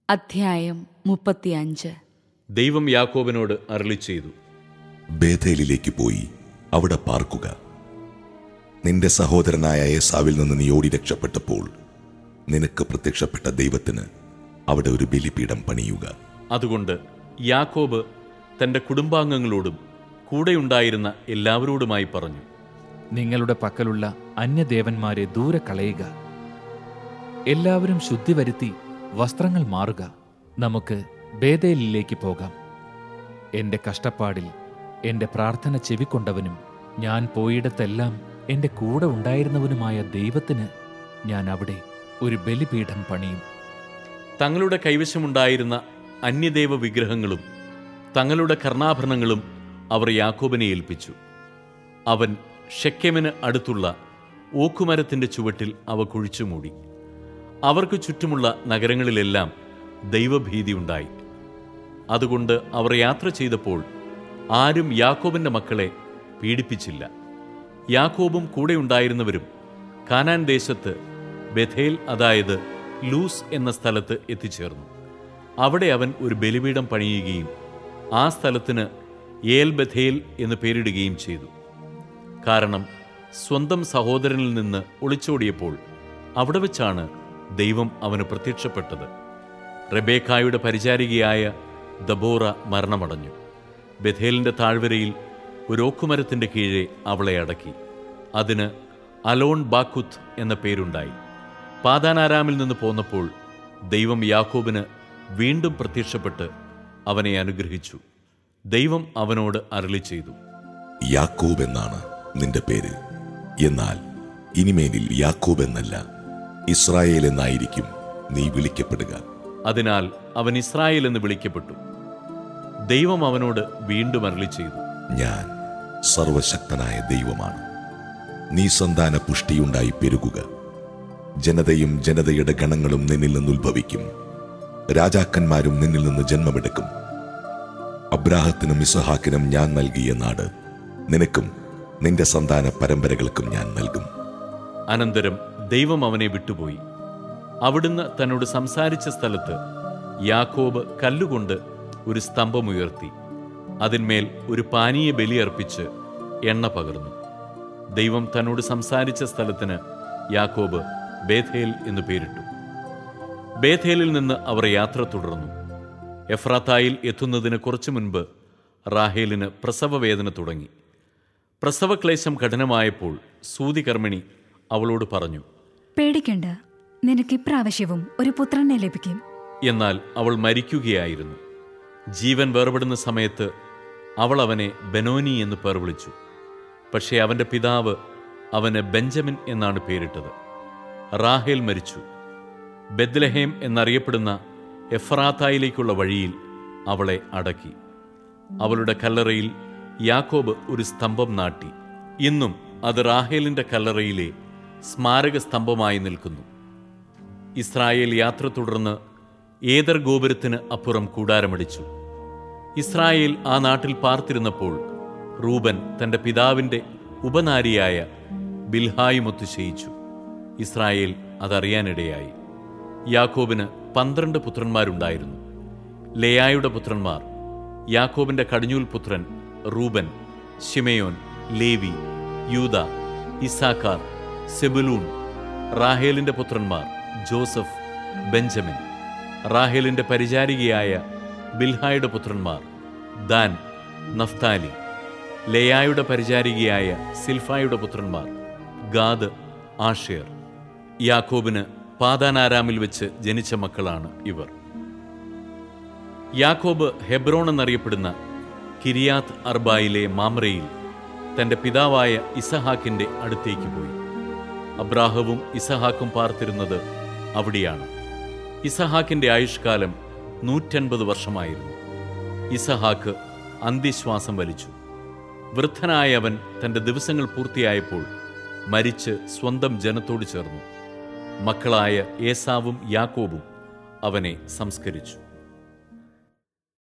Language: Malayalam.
അധ്യായം മുപ്പത്തിയഞ്ച് ദൈവം യാക്കോബിനോട് അരളി ചെയ്തു ബേഥേലിലേക്ക് പോയി അവിടെ പാർക്കുക നിന്റെ സഹോദരനായ ഏസാവിൽ നിന്ന് നീ ഓടി രക്ഷപ്പെട്ടപ്പോൾ നിനക്ക് പ്രത്യക്ഷപ്പെട്ട ദൈവത്തിന് അവിടെ ഒരു ബലിപീഠം പണിയുക അതുകൊണ്ട് യാക്കോബ് തന്റെ കുടുംബാംഗങ്ങളോടും കൂടെയുണ്ടായിരുന്ന എല്ലാവരോടുമായി പറഞ്ഞു നിങ്ങളുടെ പക്കലുള്ള അന്യദേവന്മാരെ ദൂരെ കളയുക എല്ലാവരും ശുദ്ധി വരുത്തി വസ്ത്രങ്ങൾ മാറുക നമുക്ക് ബേദേലിലേക്ക് പോകാം എന്റെ കഷ്ടപ്പാടിൽ എന്റെ പ്രാർത്ഥന ചെവിക്കൊണ്ടവനും ഞാൻ പോയിടത്തെല്ലാം എന്റെ കൂടെ ഉണ്ടായിരുന്നവനുമായ ദൈവത്തിന് ഞാൻ അവിടെ ഒരു ബലിപീഠം പണിയും തങ്ങളുടെ കൈവശമുണ്ടായിരുന്ന അന്യദേവ വിഗ്രഹങ്ങളും തങ്ങളുടെ കർണാഭരണങ്ങളും അവർ യാക്കോബിനെ ഏൽപ്പിച്ചു അവൻ ഷെക്കെമിന് അടുത്തുള്ള ഓക്കുമരത്തിന്റെ ചുവട്ടിൽ അവ കുഴിച്ചുമൂടി അവർക്ക് ചുറ്റുമുള്ള നഗരങ്ങളിലെല്ലാം ദൈവഭീതിയുണ്ടായി അതുകൊണ്ട് അവർ യാത്ര ചെയ്തപ്പോൾ ആരും യാക്കോബിന്റെ മക്കളെ പീഡിപ്പിച്ചില്ല യാക്കോബും കൂടെയുണ്ടായിരുന്നവരും കാനാൻ ദേശത്ത് ബഥേൽ അതായത് ലൂസ് എന്ന സ്ഥലത്ത് എത്തിച്ചേർന്നു അവിടെ അവൻ ഒരു ബലിപീഠം പണിയുകയും ആ സ്ഥലത്തിന് ഏൽ ബഥേൽ എന്ന് പേരിടുകയും ചെയ്തു കാരണം സ്വന്തം സഹോദരനിൽ നിന്ന് ഒളിച്ചോടിയപ്പോൾ അവിടെ വെച്ചാണ് ദൈവം അവന് പ്രത്യക്ഷപ്പെട്ടത് റെബേക്കായുടെ പരിചാരികയായ ദബോറ മരണമടഞ്ഞു ബഥേലിന്റെ താഴ്വരയിൽ ഒരു ഓക്കുമരത്തിന്റെ കീഴെ അവളെ അടക്കി അതിന് അലോൺ ബാക്കുത്ത് എന്ന പേരുണ്ടായി പാതാനാരാമിൽ നിന്ന് പോന്നപ്പോൾ ദൈവം യാക്കോബിന് വീണ്ടും പ്രത്യക്ഷപ്പെട്ട് അവനെ അനുഗ്രഹിച്ചു ദൈവം അവനോട് അരളി ചെയ്തു യാക്കോബ് എന്നാണ് നിന്റെ പേര് എന്നാൽ ഇനിമേലിൽ യാക്കോബ് എന്നല്ല ഇസ്രായേൽ എന്നായിരിക്കും നീ വിളിക്കപ്പെടുക അതിനാൽ അവൻ ഇസ്രായേൽ എന്ന് വിളിക്കപ്പെട്ടു ദൈവം അവനോട് വീണ്ടും അരളി ചെയ്തു ഞാൻ സർവശക്തനായ ദൈവമാണ് നീ സന്താന പുഷ്ടിയുണ്ടായി പെരുകുക ജനതയും ജനതയുടെ ഗണങ്ങളും നിന്നിൽ നിന്ന് ഉത്ഭവിക്കും രാജാക്കന്മാരും നിന്നിൽ നിന്ന് ജന്മമെടുക്കും അബ്രാഹത്തിനും ഇസഹാക്കിനും ഞാൻ നൽകിയ നാട് നിനക്കും നിന്റെ സന്താന പരമ്പരകൾക്കും ഞാൻ നൽകും അനന്തരം ദൈവം അവനെ വിട്ടുപോയി അവിടുന്ന് തന്നോട് സംസാരിച്ച സ്ഥലത്ത് യാക്കോബ് കല്ലുകൊണ്ട് ഒരു സ്തംഭമുയർത്തി അതിന്മേൽ ഒരു പാനീയ ബലിയർപ്പിച്ച് എണ്ണ പകർന്നു ദൈവം തന്നോട് സംസാരിച്ച സ്ഥലത്തിന് യാക്കോബ് ബേഥേൽ എന്ന് പേരിട്ടു ബേഥേലിൽ നിന്ന് അവർ യാത്ര തുടർന്നു എഫ്രാത്തായിൽ എത്തുന്നതിന് കുറച്ചു മുൻപ് റാഹേലിന് പ്രസവവേദന തുടങ്ങി പ്രസവക്ലേശം കഠിനമായപ്പോൾ സൂതികർമ്മിണി അവളോട് പറഞ്ഞു പേടിക്കണ്ട നിനക്ക് ഇപ്രാവശ്യവും ഒരു പുത്രനെ ലഭിക്കും എന്നാൽ അവൾ മരിക്കുകയായിരുന്നു ജീവൻ വേർപെടുന്ന സമയത്ത് അവൾ അവനെ ബെനോനി എന്ന് പേർ വിളിച്ചു പക്ഷേ അവന്റെ പിതാവ് അവന് ബെഞ്ചമിൻ എന്നാണ് പേരിട്ടത് റാഹേൽ മരിച്ചു ബെദ്ലഹേം എന്നറിയപ്പെടുന്ന എഫ്രാത്തായിലേക്കുള്ള വഴിയിൽ അവളെ അടക്കി അവളുടെ കല്ലറയിൽ യാക്കോബ് ഒരു സ്തംഭം നാട്ടി ഇന്നും അത് റാഹേലിന്റെ കല്ലറയിലെ സ്മാരക സ്തംഭമായി നിൽക്കുന്നു ഇസ്രായേൽ യാത്ര തുടർന്ന് ഏതർ ഗോപുരത്തിന് അപ്പുറം കൂടാരമടിച്ചു ഇസ്രായേൽ ആ നാട്ടിൽ പാർത്തിരുന്നപ്പോൾ റൂബൻ തന്റെ പിതാവിന്റെ ഉപനാരിയായ ബിൽഹായുമൊത്ത് ശയിച്ചു ഇസ്രായേൽ അതറിയാനിടയായി യാക്കോബിന് പന്ത്രണ്ട് പുത്രന്മാരുണ്ടായിരുന്നു ലേയായുടെ പുത്രന്മാർ യാക്കോബിന്റെ കടിഞ്ഞൂൽ പുത്രൻ റൂബൻ ഷിമയോൻ ലേവി യൂത ഇസാക്കാർ സെബുലൂൺ റാഹേലിന്റെ പുത്രന്മാർ ജോസഫ് ബെഞ്ചമിൻ റാഹേലിന്റെ പരിചാരികയായ ബിൽഹായുടെ പുത്രന്മാർ ദാൻ നഫ്താലി ലേയായുടെ പരിചാരികയായ സിൽഫായുടെ പുത്രന്മാർ ഗാദ് ആഷേർ യാക്കോബിന് പാതാനാരാമിൽ വെച്ച് ജനിച്ച മക്കളാണ് ഇവർ യാക്കോബ് ഹെബ്രോൺ എന്നറിയപ്പെടുന്ന കിരിയാത്ത് അർബായിലെ മാമ്രയിൽ തന്റെ പിതാവായ ഇസഹാക്കിന്റെ അടുത്തേക്ക് പോയി അബ്രാഹവും ഇസഹാക്കും പാർത്തിരുന്നത് അവിടെയാണ് ഇസഹാക്കിന്റെ ആയുഷ്കാലം നൂറ്റൻപത് വർഷമായിരുന്നു ഇസഹാക്ക് അന്ത്യശ്വാസം വലിച്ചു വൃദ്ധനായ അവൻ തന്റെ ദിവസങ്ങൾ പൂർത്തിയായപ്പോൾ മരിച്ച് സ്വന്തം ജനത്തോട് ചേർന്നു മക്കളായ ഏസാവും യാക്കോബും അവനെ സംസ്കരിച്ചു